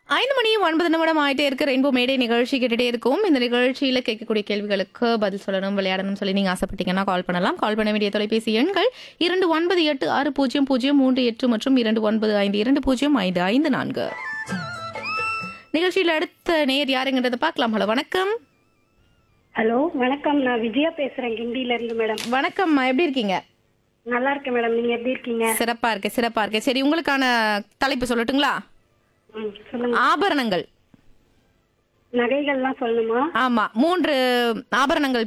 ஐந்து மணி ஒன்பது நிமிடம் ஆயிட்டே இருக்க ரெயின்போ மேடை நிகழ்ச்சி கேட்டுட்டே இருக்கும் இந்த நிகழ்ச்சியில கேட்கக்கூடிய கேள்விகளுக்கு பதில் சொல்லணும் விளையாடணும் சொல்லி நீங்க ஆசைப்பட்டீங்கன்னா கால் பண்ணலாம் கால் பண்ண வேண்டிய தொலைபேசி எண்கள் இரண்டு ஒன்பது எட்டு ஆறு பூஜ்ஜியம் பூஜ்ஜியம் மூன்று எட்டு மற்றும் இரண்டு ஒன்பது ஐந்து இரண்டு பூஜ்ஜியம் ஐந்து ஐந்து நான்கு நிகழ்ச்சியில் அடுத்த நேர் யாருங்கிறத பார்க்கலாம் ஹலோ வணக்கம் ஹலோ வணக்கம் நான் விஜயா பேசுறேன் கிண்டில இருந்து மேடம் வணக்கம் எப்படி இருக்கீங்க நல்லா இருக்கேன் மேடம் நீங்க எப்படி இருக்கீங்க சிறப்பா இருக்கு சிறப்பா இருக்கு சரி உங்களுக்கான தலைப்பு சொல்லட்டுங்களா ம், சொல்லுங்க ஆபரணங்கள் நகைகள்லாம் சொல்லணுமா ஆமா மூன்று ஆபரணங்கள்